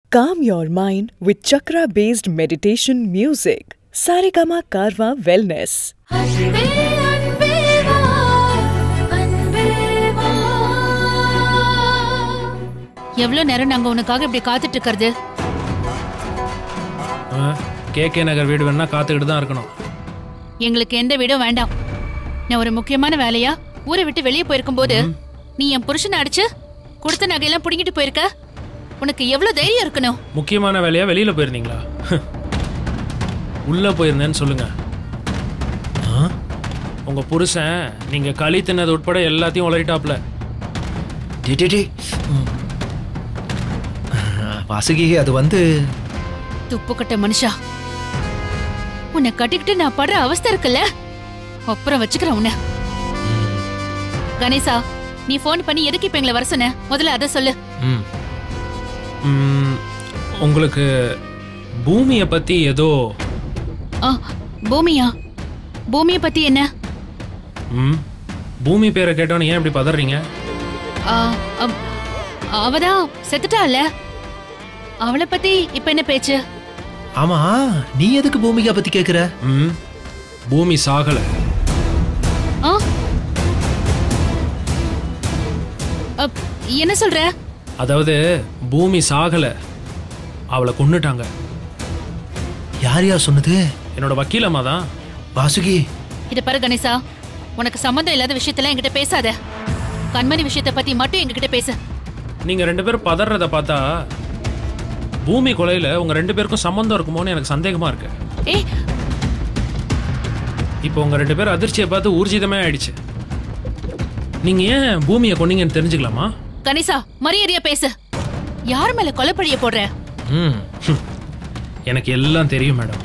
Calm your mind with chakra based meditation music. Saregama Karwa Wellness. அன்பே அன்பே வா அன்பே வா எவ்வளவு நேரம் நாங்க உனக்காக இப்படி காத்துட்டு இருக்கிறது கே கே நகர் வீடு வேணா காத்துக்கிட்டு தான் இருக்கணும் எங்களுக்கு எந்த வீடும் வேண்டாம் நான் ஒரு முக்கியமான வேலையா ஊரை விட்டு வெளியே போயிருக்கும் போது நீ என் புருஷனை அடிச்சு கொடுத்த நகையெல்லாம் புடுங்கிட்டு போயிருக்க உனக்கு எவ்வளவு தைரியம் இருக்கணும் முக்கியமான வேலையா வெளியில போயிருந்தீங்களா உள்ள போயிருந்தேன்னு சொல்லுங்க ஆ? உங்க புருஷன் நீங்க களி தின்னது உட்பட எல்லாத்தையும் உளறிட்டாப்ல டே டே டே ம். வாசுகி அது வந்து துப்புக்கட்ட மனுஷா உன்னை கட்டிக்கிட்டு நான் படுற அவஸ்தை இருக்குல்ல அப்புறம் வச்சுக்கிறேன் உன்னை கணேசா நீ ஃபோன் பண்ணி எதுக்கு இப்ப எங்களை வர சொன்ன முதல்ல அதை சொல்லு ம். ம், உங்களுக்கு பூமியை பத்தி ஏதோ ஆ பூமியா பூமியை பத்தி என்ன ம், பூமி பேரை கேட்டோன்னு ஏன் இப்படி பதறீங்க ஆ, அம், அவதான் செத்துட்டால அவளை பத்தி இப்ப என்ன பேச்சு ஆமா நீ எதுக்கு பூமிகா பத்தி கேக்குற ம், பூமி சாகலை ஆ? அப், என்ன சொல்ற அதாவது பூமி சாகல அவளை கொன்னுட்டாங்க யார் யார் சொன்னது என்னோட வக்கீலம்மா தான் வாசுகி இத பாரு கணேசா உனக்கு சம்மந்தம் இல்லாத விஷயத்தெல்லாம் என்கிட்ட பேசாத கண்மணி விஷயத்தை பத்தி மட்டும் எங்ககிட்ட பேசு நீங்க ரெண்டு பேரும் பதறத பார்த்தா பூமி கொலையில உங்க ரெண்டு பேருக்கும் சம்மந்தம் இருக்குமோன்னு எனக்கு சந்தேகமா இருக்கு ஏய் இப்போ உங்க ரெண்டு பேரும் அதிர்ச்சியை பார்த்து ஊர்ஜிதமே ஆயிடுச்சு நீங்க ஏன் பூமியை கொன்னீங்கன்னு தெரிஞ்சுக்கலாமா கணேசா மரியாதையா பேசு யார் மேல கொலைப்பழிய போடுற ம் ஹம். எனக்கு எல்லாம் தெரியும் மேடம்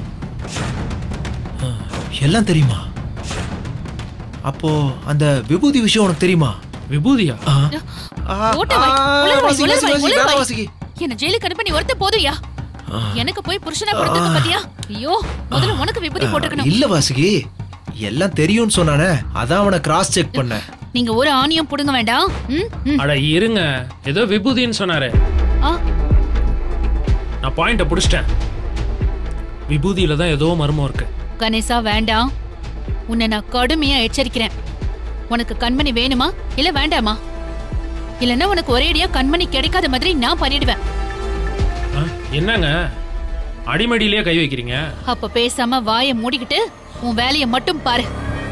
எல்லாம் தெரியுமா அப்போ அந்த விபூதி விஷயம் உனக்கு தெரியுமா விபூதியா ஆ. ஓட்ட ஆ, வை, உலர் வை, வாசுகி, உலர் வை, வாசுகி, உலர் வேணாம் வை. வாசுகி. என்ன ஜெயிலுக்கு அனுப்ப நீ ஒருத்த போதுயா எனக்கு போய் புருஷனா கொடுத்தது பாத்தியா ஐயோ முதல்ல உனக்கு விபூதி போட்டுக்கணும் இல்ல வாசுகி எல்லாம் தெரியும்னு சொன்னானே அதான் அவனை கிராஸ் செக் பண்ண நீங்க ஒரு ஆணியம் புடுங்க வேண்டாம் ம், ம். அட இருங்க ஏதோ விபூதின்னு சொன்னாரு ஆ, நான் பாயிண்ட புடிச்சிட்டேன் விபூதியில தான் ஏதோ மர்மம் இருக்கு கணேசா வேண்டாம் உன்னை நான் கடுமையா எச்சரிக்கிறேன் உனக்கு கண்மணி வேணுமா இல்ல வேண்டாமா இல்லன்னா உனக்கு ஒரேடியா கண்மணி கிடைக்காத மாதிரி நான் பண்ணிடுவேன் ஆ, என்னங்க அடிமடியிலேயே கை வைக்கிறீங்க அப்ப பேசாம வாயை மூடிக்கிட்டு உன் வேலையை மட்டும் பாரு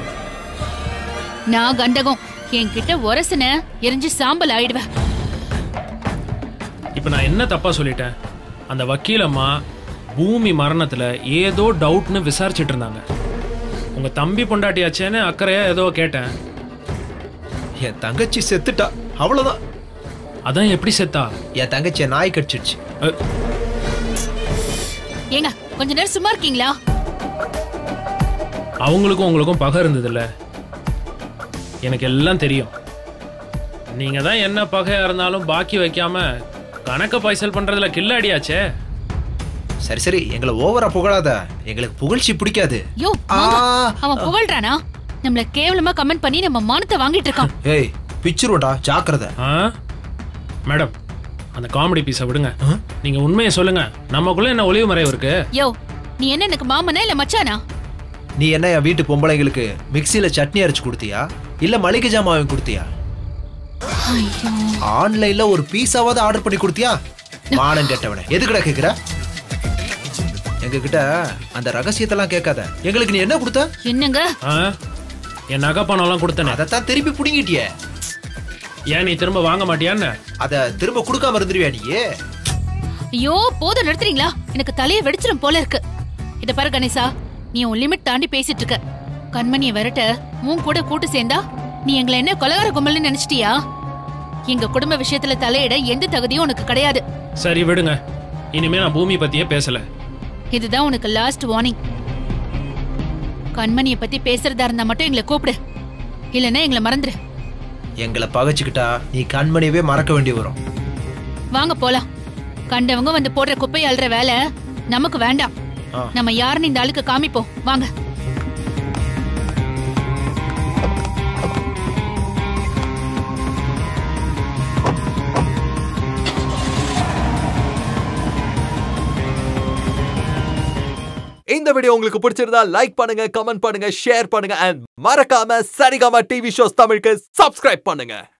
நான் கண்டகம் என்கிட்ட உரசுன எரிஞ்சு சாம்பல் ஆயிடுவேன் இப்போ நான் என்ன தப்பா சொல்லிட்டேன் அந்த வக்கீலம்மா பூமி மரணத்துல ஏதோ டவுட்னு விசாரிச்சுட்டு இருந்தாங்க உங்க தம்பி பொண்டாட்டியாச்சேன்னு அக்கறையா ஏதோ கேட்டேன் என் தங்கச்சி செத்துட்டா அவ்வளவுதான் அதான் எப்படி செத்தா என் தங்கச்சியை நாய் கடிச்சிடுச்சு அ, ஏங்க கொஞ்ச நேரம் சும்மா இருக்கீங்களா அவங்களுக்கும் உங்களுக்கும் பகை இருந்ததுல்ல எனக்கு எல்லாம் தெரியும் நீங்க தான் என்ன பகையா இருந்தாலும் பாக்கி வைக்காம கணக்க பைசல் பண்றதுல கில்லாடியாச்சே சரி சரி எங்களை ஓவரா புகழாத எங்களுக்கு புகழ்ச்சி பிடிக்காது யோ ஆ, அவன் புகழ்றானா நம்மள கேவலமா கமெண்ட் பண்ணி நம்ம மானத்தை வாங்கிட்டு இருக்கான் ஏய் பிச்சிருவோடா ஜாக்கிரதை ஆ மேடம் அந்த காமெடி பீஸை விடுங்க ஆ? நீங்க உண்மையை சொல்லுங்க நமக்குள்ள என்ன ஒளிவு மறைவு இருக்கு யோ நீ என்ன எனக்கு மாமனா இல்ல மச்சானா நீ என்ன என் வீட்டு பொம்பளைங்களுக்கு மிக்ஸில சட்னி அரைச்சு கொடுத்தியா இல்ல மளிகை ஜாமான் வாங்கி கொடுத்தியா ஆன்லைன்ல ஒரு பீஸாவது ஆர்டர் பண்ணி கொடுத்தியா மானம் கெட்டவனே எதுக்குடா கேக்குற எங்க கிட்ட அந்த ரகசியத்தெல்லாம் கேட்காத எங்களுக்கு நீ என்ன கொடுத்த என்னங்க ஆ? என் நகை பணம்லாம் கொடுத்தனே அதைத்தான் திருப்பி புடுங்கிட்டியே ஏன் நீ திரும்ப வாங்க மாட்டியான்னு அத திரும்ப கொடுக்காம இருந்துருவியா நீ ஐயோ போதும் நிறுத்துறீங்களா எனக்கு தலைய வெடிச்சிரும் போல இருக்கு இத பாரு கணேசா நீ உன் லிமிட் தாண்டி பேசிட்டு இருக்க கண்மணிய விரட்ட உன் கூட கூட்டு சேர்ந்தா நீ எங்களை என்ன கொலகார கும்பல்னு நினைச்சிட்டியா எங்க குடும்ப விஷயத்துல தலையிட எந்த தகுதியும் உனக்கு கிடையாது சரி விடுங்க இனிமே நான் பூமி பத்தியே பேசல இதுதான் உனக்கு லாஸ்ட் வார்னிங் கண்மணிய பத்தி பேசுறதா இருந்தா மட்டும் எங்களை கூப்பிடு இல்லைன்னா எங்களை மறந்துரு எங்களை பகைச்சுக்கிட்டா நீ கண்மணியவே மறக்க வேண்டி வரும் வாங்க போலாம் கண்டவங்க வந்து போடுற குப்பை அள்ளுற வேலை நமக்கு வேண்டாம் ஆ. நம்ம யாருன்னு இந்த ஆளுக்கு காமிப்போம் வாங்க இந்த வீடியோ உங்களுக்கு பிடிச்சிருந்தா லைக் பண்ணுங்க கமெண்ட் பண்ணுங்க ஷேர் பண்ணுங்க அண்ட் மறக்காம சரிகமா டிவி ஷோஸ் தமிழுக்கு சப்ஸ்கிரைப் பண்ணுங்க